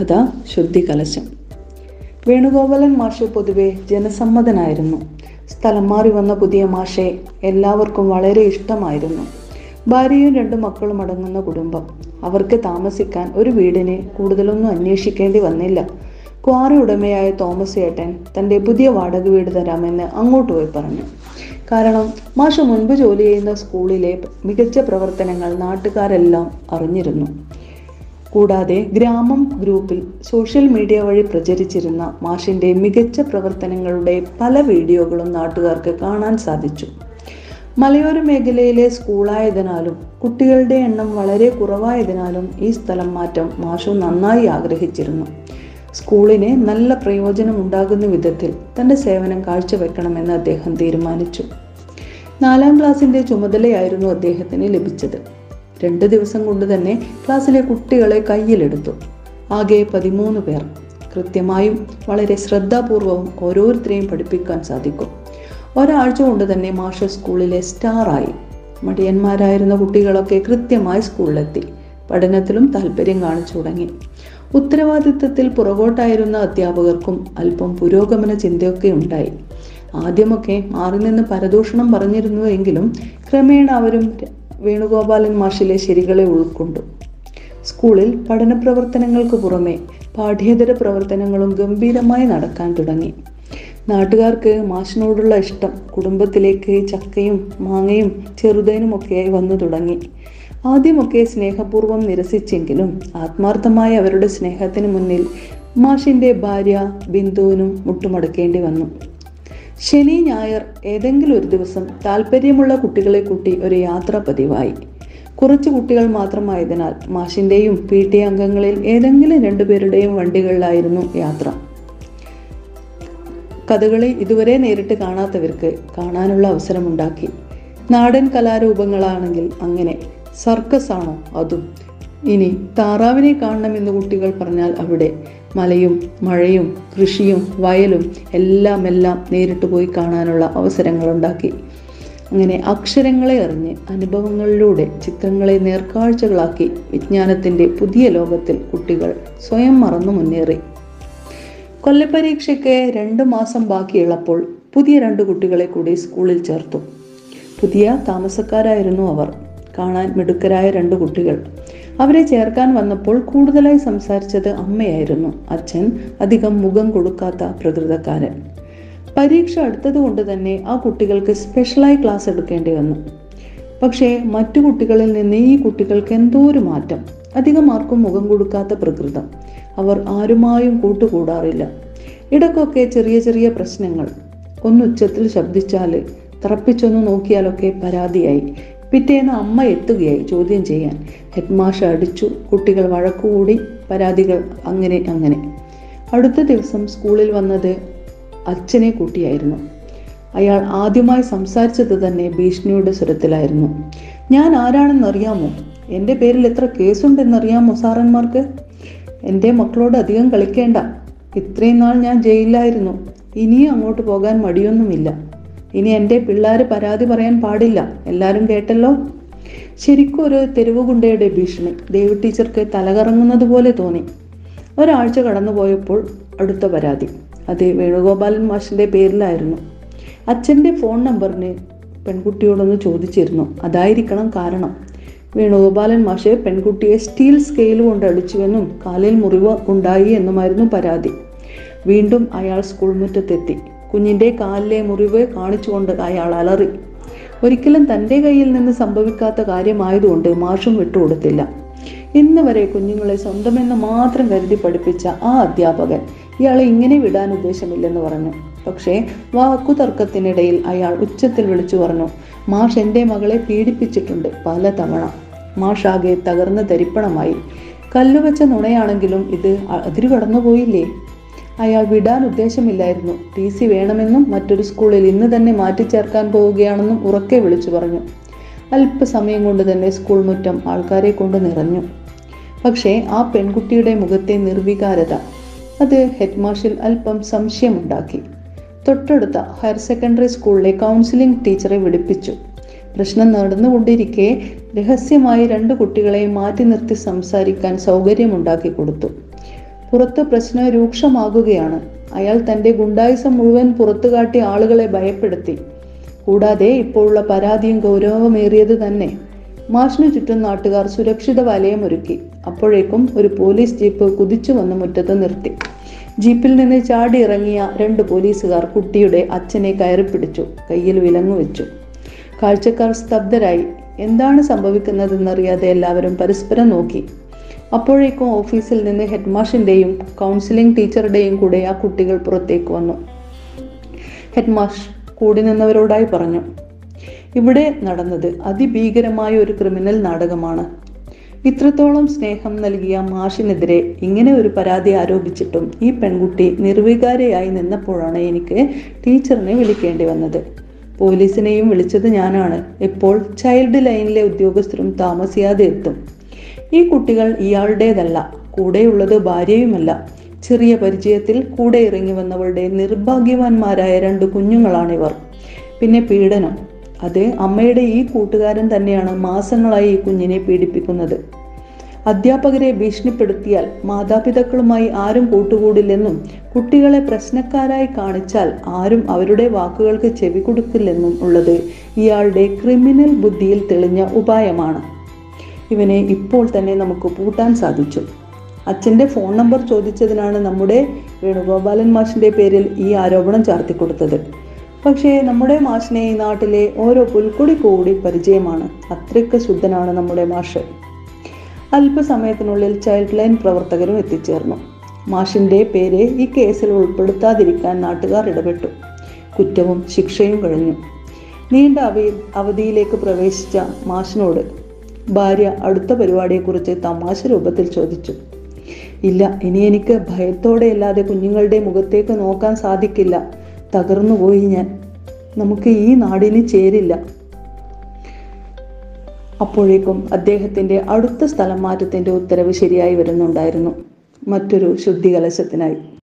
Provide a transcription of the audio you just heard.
കഥ ശുദ്ധി കലശം വേണുഗോപാലൻ മാഷ് പൊതുവെ ജനസമ്മതനായിരുന്നു സ്ഥലം മാറി വന്ന പുതിയ മാഷെ എല്ലാവർക്കും വളരെ ഇഷ്ടമായിരുന്നു ഭാര്യയും രണ്ട് മക്കളും അടങ്ങുന്ന കുടുംബം അവർക്ക് താമസിക്കാൻ ഒരു വീടിന് കൂടുതലൊന്നും അന്വേഷിക്കേണ്ടി വന്നില്ല ക്വാറി ഉടമയായ തോമസ് ഏട്ടൻ തൻ്റെ പുതിയ വാടക വീട് തരാമെന്ന് അങ്ങോട്ട് പോയി പറഞ്ഞു കാരണം മാഷ് മുൻപ് ജോലി ചെയ്യുന്ന സ്കൂളിലെ മികച്ച പ്രവർത്തനങ്ങൾ നാട്ടുകാരെല്ലാം അറിഞ്ഞിരുന്നു കൂടാതെ ഗ്രാമം ഗ്രൂപ്പിൽ സോഷ്യൽ മീഡിയ വഴി പ്രചരിച്ചിരുന്ന മാഷിന്റെ മികച്ച പ്രവർത്തനങ്ങളുടെ പല വീഡിയോകളും നാട്ടുകാർക്ക് കാണാൻ സാധിച്ചു മലയോര മേഖലയിലെ സ്കൂളായതിനാലും കുട്ടികളുടെ എണ്ണം വളരെ കുറവായതിനാലും ഈ സ്ഥലം മാറ്റം മാഷു നന്നായി ആഗ്രഹിച്ചിരുന്നു സ്കൂളിന് നല്ല പ്രയോജനം ഉണ്ടാകുന്ന വിധത്തിൽ തന്റെ സേവനം കാഴ്ചവെക്കണമെന്ന് അദ്ദേഹം തീരുമാനിച്ചു നാലാം ക്ലാസ്സിന്റെ ചുമതലയായിരുന്നു അദ്ദേഹത്തിന് ലഭിച്ചത് രണ്ട് ദിവസം കൊണ്ട് തന്നെ ക്ലാസ്സിലെ കുട്ടികളെ കയ്യിലെടുത്തു ആകെ പതിമൂന്ന് പേർ കൃത്യമായും വളരെ ശ്രദ്ധാപൂർവവും ഓരോരുത്തരെയും പഠിപ്പിക്കാൻ സാധിക്കും ഒരാഴ്ച കൊണ്ട് തന്നെ മാഷ സ്കൂളിലെ സ്റ്റാറായി മടിയന്മാരായിരുന്ന കുട്ടികളൊക്കെ കൃത്യമായി സ്കൂളിലെത്തി പഠനത്തിലും താല്പര്യം കാണിച്ചു തുടങ്ങി ഉത്തരവാദിത്വത്തിൽ പുറകോട്ടായിരുന്ന അധ്യാപകർക്കും അല്പം പുരോഗമന ചിന്തയൊക്കെ ഉണ്ടായി ആദ്യമൊക്കെ മാറി നിന്ന് പരദൂഷണം പറഞ്ഞിരുന്നുവെങ്കിലും ക്രമേണ അവരും വേണുഗോപാലൻ മാഷിലെ ശരികളെ ഉൾക്കൊണ്ടു സ്കൂളിൽ പഠന പ്രവർത്തനങ്ങൾക്ക് പുറമെ പാഠ്യേതര പ്രവർത്തനങ്ങളും ഗംഭീരമായി നടക്കാൻ തുടങ്ങി നാട്ടുകാർക്ക് മാഷിനോടുള്ള ഇഷ്ടം കുടുംബത്തിലേക്ക് ചക്കയും മാങ്ങയും ചെറുതേനുമൊക്കെയായി വന്നു തുടങ്ങി ആദ്യമൊക്കെ സ്നേഹപൂർവ്വം നിരസിച്ചെങ്കിലും ആത്മാർത്ഥമായ അവരുടെ സ്നേഹത്തിന് മുന്നിൽ മാഷിന്റെ ഭാര്യ ബിന്ദുവിനും മുട്ടുമടക്കേണ്ടി വന്നു ശനി ഞായർ ഏതെങ്കിലും ഒരു ദിവസം താല്പര്യമുള്ള കുട്ടികളെ കൂട്ടി ഒരു യാത്ര പതിവായി കുറച്ച് കുട്ടികൾ മാത്രമായതിനാൽ മാഷിന്റെയും പി ടി അംഗങ്ങളിൽ ഏതെങ്കിലും രണ്ടുപേരുടെയും വണ്ടികളിലായിരുന്നു യാത്ര കഥകളി ഇതുവരെ നേരിട്ട് കാണാത്തവർക്ക് കാണാനുള്ള അവസരമുണ്ടാക്കി നാടൻ കലാരൂപങ്ങളാണെങ്കിൽ അങ്ങനെ സർക്കസ് ആണോ അതും ഇനി താറാവിനെ കാണണമെന്ന് കുട്ടികൾ പറഞ്ഞാൽ അവിടെ മലയും മഴയും കൃഷിയും വയലും എല്ലാം എല്ലാം നേരിട്ട് പോയി കാണാനുള്ള അവസരങ്ങളുണ്ടാക്കി അങ്ങനെ അക്ഷരങ്ങളെ അറിഞ്ഞ് അനുഭവങ്ങളിലൂടെ ചിത്രങ്ങളെ നേർക്കാഴ്ചകളാക്കി വിജ്ഞാനത്തിൻ്റെ പുതിയ ലോകത്തിൽ കുട്ടികൾ സ്വയം മറന്നു മുന്നേറി കൊല്ലപ്പരീക്ഷയ്ക്ക് രണ്ട് മാസം ബാക്കിയുള്ളപ്പോൾ പുതിയ രണ്ട് കുട്ടികളെ കൂടി സ്കൂളിൽ ചേർത്തു പുതിയ താമസക്കാരായിരുന്നു അവർ കാണാൻ മിടുക്കരായ രണ്ട് കുട്ടികൾ അവരെ ചേർക്കാൻ വന്നപ്പോൾ കൂടുതലായി സംസാരിച്ചത് അമ്മയായിരുന്നു അച്ഛൻ അധികം മുഖം കൊടുക്കാത്ത പ്രകൃതക്കാരൻ പരീക്ഷ അടുത്തതുകൊണ്ട് തന്നെ ആ കുട്ടികൾക്ക് സ്പെഷ്യലായി ക്ലാസ് എടുക്കേണ്ടി വന്നു പക്ഷേ മറ്റു കുട്ടികളിൽ നിന്ന് ഈ കുട്ടികൾക്ക് എന്തോ ഒരു മാറ്റം അധികം ആർക്കും മുഖം കൊടുക്കാത്ത പ്രകൃതം അവർ ആരുമായും കൂട്ടുകൂടാറില്ല ഇടയ്ക്കൊക്കെ ചെറിയ ചെറിയ പ്രശ്നങ്ങൾ ഒന്നുച്ചത്തിൽ ശബ്ദിച്ചാൽ തറപ്പിച്ചൊന്ന് നോക്കിയാലൊക്കെ പരാതിയായി പിറ്റേന്ന് അമ്മ എത്തുകയായി ചോദ്യം ചെയ്യാൻ ഹെഡ് മാഷ് അടിച്ചു കുട്ടികൾ വഴക്കുകൂടി പരാതികൾ അങ്ങനെ അങ്ങനെ അടുത്ത ദിവസം സ്കൂളിൽ വന്നത് അച്ഛനെ കൂട്ടിയായിരുന്നു അയാൾ ആദ്യമായി സംസാരിച്ചത് തന്നെ ഭീഷണിയുടെ സ്വരത്തിലായിരുന്നു ഞാൻ ആരാണെന്നറിയാമോ എൻ്റെ പേരിൽ എത്ര കേസുണ്ടെന്നറിയാമോ സാറന്മാർക്ക് എൻ്റെ മക്കളോട് അധികം കളിക്കേണ്ട ഇത്രയും നാൾ ഞാൻ ജയിലിലായിരുന്നു ഇനിയും അങ്ങോട്ട് പോകാൻ മടിയൊന്നുമില്ല ഇനി എൻ്റെ പിള്ളേർ പരാതി പറയാൻ പാടില്ല എല്ലാവരും കേട്ടല്ലോ ശരിക്കും ഒരു തെരുവ് ഗുണ്ടയുടെ ഭീഷണി ദേവി ടീച്ചർക്ക് തലകറങ്ങുന്നത് പോലെ തോന്നി ഒരാഴ്ച കടന്നുപോയപ്പോൾ അടുത്ത പരാതി അത് വേണുഗോപാലൻ മാഷിൻ്റെ പേരിലായിരുന്നു അച്ഛൻ്റെ ഫോൺ നമ്പറിന് പെൺകുട്ടിയോടൊന്ന് ചോദിച്ചിരുന്നു അതായിരിക്കണം കാരണം വേണുഗോപാലൻ മാഷ് പെൺകുട്ടിയെ സ്റ്റീൽ സ്കെയിൽ കൊണ്ട് അടിച്ചുവെന്നും കാലിൽ മുറിവ് ഉണ്ടായി എന്നുമായിരുന്നു പരാതി വീണ്ടും അയാൾ സ്കൂൾ മുറ്റത്തെത്തി കുഞ്ഞിൻ്റെ കാലിലെ മുറിവ് കാണിച്ചുകൊണ്ട് അയാൾ അലറി ഒരിക്കലും തൻ്റെ കയ്യിൽ നിന്ന് സംഭവിക്കാത്ത കാര്യമായതുകൊണ്ട് മാഷും വിട്ടുകൊടുത്തില്ല ഇന്ന് വരെ കുഞ്ഞുങ്ങളെ സ്വന്തമെന്ന് മാത്രം കരുതി പഠിപ്പിച്ച ആ അധ്യാപകൻ ഇയാളെ ഇങ്ങനെ വിടാൻ ഉദ്ദേശമില്ലെന്ന് പറഞ്ഞു പക്ഷേ വാക്കുതർക്കത്തിനിടയിൽ അയാൾ ഉച്ചത്തിൽ വിളിച്ചു പറഞ്ഞു മാഷ് എൻ്റെ മകളെ പീഡിപ്പിച്ചിട്ടുണ്ട് പല തവണ മാഷാകെ തകർന്ന തരിപ്പണമായി കല്ലുവെച്ച നുണയാണെങ്കിലും ഇത് അതിരു കടന്നുപോയില്ലേ അയാൾ വിടാൻ ഉദ്ദേശമില്ലായിരുന്നു ടി സി വേണമെന്നും മറ്റൊരു സ്കൂളിൽ ഇന്ന് തന്നെ മാറ്റിച്ചേർക്കാൻ പോവുകയാണെന്നും ഉറക്കെ വിളിച്ചു പറഞ്ഞു അല്പസമയം കൊണ്ട് തന്നെ സ്കൂൾ മുറ്റം ആൾക്കാരെ കൊണ്ട് നിറഞ്ഞു പക്ഷേ ആ പെൺകുട്ടിയുടെ മുഖത്തെ നിർവികാരത അത് ഹെഡ് മാഷിൽ അല്പം സംശയമുണ്ടാക്കി തൊട്ടടുത്ത ഹയർ സെക്കൻഡറി സ്കൂളിലെ കൗൺസിലിംഗ് ടീച്ചറെ വിളിപ്പിച്ചു പ്രശ്നം നടന്നുകൊണ്ടിരിക്കെ രഹസ്യമായി രണ്ട് കുട്ടികളെ മാറ്റി നിർത്തി സംസാരിക്കാൻ സൗകര്യമുണ്ടാക്കി കൊടുത്തു പുറത്ത് പ്രശ്നം രൂക്ഷമാകുകയാണ് അയാൾ തന്റെ ഗുണ്ടായുസം മുഴുവൻ പുറത്തു കാട്ടി ആളുകളെ ഭയപ്പെടുത്തി കൂടാതെ ഇപ്പോഴുള്ള പരാതിയും ഗൗരവമേറിയത് തന്നെ മാഷിനു ചുറ്റും നാട്ടുകാർ സുരക്ഷിത വലയമൊരുക്കി അപ്പോഴേക്കും ഒരു പോലീസ് ജീപ്പ് കുതിച്ചു വന്ന് മുറ്റത്ത് നിർത്തി ജീപ്പിൽ നിന്ന് ചാടി ഇറങ്ങിയ രണ്ട് പോലീസുകാർ കുട്ടിയുടെ അച്ഛനെ കയറിപ്പിടിച്ചു കയ്യിൽ വിലങ്ങു വെച്ചു കാഴ്ചക്കാർ സ്തബ്ധരായി എന്താണ് സംഭവിക്കുന്നതെന്നറിയാതെ എല്ലാവരും പരസ്പരം നോക്കി അപ്പോഴേക്കും ഓഫീസിൽ നിന്ന് ഹെഡ്മാഷിൻ്റെയും കൗൺസിലിംഗ് ടീച്ചറുടെയും കൂടെ ആ കുട്ടികൾ പുറത്തേക്ക് വന്നു ഹെഡ്മാഷ് കൂടി നിന്നവരോടായി പറഞ്ഞു ഇവിടെ നടന്നത് അതിഭീകരമായ ഒരു ക്രിമിനൽ നാടകമാണ് ഇത്രത്തോളം സ്നേഹം നൽകിയ മാഷിനെതിരെ ഇങ്ങനെ ഒരു പരാതി ആരോപിച്ചിട്ടും ഈ പെൺകുട്ടി നിർവികാരയായി നിന്നപ്പോഴാണ് എനിക്ക് ടീച്ചറിനെ വിളിക്കേണ്ടി വന്നത് പോലീസിനെയും വിളിച്ചത് ഞാനാണ് ഇപ്പോൾ ചൈൽഡ് ലൈനിലെ ഉദ്യോഗസ്ഥരും താമസിയാതെ എത്തും ഈ കുട്ടികൾ ഇയാളുടേതല്ല കൂടെയുള്ളത് ഭാര്യയുമല്ല ചെറിയ പരിചയത്തിൽ കൂടെ ഇറങ്ങി വന്നവളുടെ നിർഭാഗ്യവാന്മാരായ രണ്ട് കുഞ്ഞുങ്ങളാണിവർ പിന്നെ പീഡനം അത് അമ്മയുടെ ഈ കൂട്ടുകാരൻ തന്നെയാണ് മാസങ്ങളായി ഈ കുഞ്ഞിനെ പീഡിപ്പിക്കുന്നത് അധ്യാപകരെ ഭീഷണിപ്പെടുത്തിയാൽ മാതാപിതാക്കളുമായി ആരും കൂട്ടുകൂടില്ലെന്നും കുട്ടികളെ പ്രശ്നക്കാരായി കാണിച്ചാൽ ആരും അവരുടെ വാക്കുകൾക്ക് ചെവി കൊടുക്കില്ലെന്നും ഉള്ളത് ഇയാളുടെ ക്രിമിനൽ ബുദ്ധിയിൽ തെളിഞ്ഞ ഉപായമാണ് ഇവനെ ഇപ്പോൾ തന്നെ നമുക്ക് പൂട്ടാൻ സാധിച്ചു അച്ഛൻ്റെ ഫോൺ നമ്പർ ചോദിച്ചതിനാണ് നമ്മുടെ വേണുഗോപാലൻ മാഷിൻ്റെ പേരിൽ ഈ ആരോപണം ചാർത്തിക്കൊടുത്തത് പക്ഷേ നമ്മുടെ മാഷിനെ ഈ നാട്ടിലെ ഓരോ പുൽക്കൊടി കൂടി പരിചയമാണ് അത്രയ്ക്ക് ശുദ്ധനാണ് നമ്മുടെ മാഷ് അല്പസമയത്തിനുള്ളിൽ ചൈൽഡ് ലൈൻ പ്രവർത്തകരും എത്തിച്ചേർന്നു മാഷിന്റെ പേര് ഈ കേസിൽ ഉൾപ്പെടുത്താതിരിക്കാൻ നാട്ടുകാർ ഇടപെട്ടു കുറ്റവും ശിക്ഷയും കഴിഞ്ഞു നീണ്ട അവധി അവധിയിലേക്ക് പ്രവേശിച്ച മാഷിനോട് ഭാര്യ അടുത്ത പരിപാടിയെക്കുറിച്ച് തമാശ രൂപത്തിൽ ചോദിച്ചു ഇല്ല ഇനി എനിക്ക് ഭയത്തോടെയല്ലാതെ കുഞ്ഞുങ്ങളുടെ മുഖത്തേക്ക് നോക്കാൻ സാധിക്കില്ല തകർന്നുപോയി ഞാൻ നമുക്ക് ഈ നാടിന് ചേരില്ല അപ്പോഴേക്കും അദ്ദേഹത്തിന്റെ അടുത്ത സ്ഥലം മാറ്റത്തിന്റെ ഉത്തരവ് ശരിയായി വരുന്നുണ്ടായിരുന്നു മറ്റൊരു ശുദ്ധികലശത്തിനായി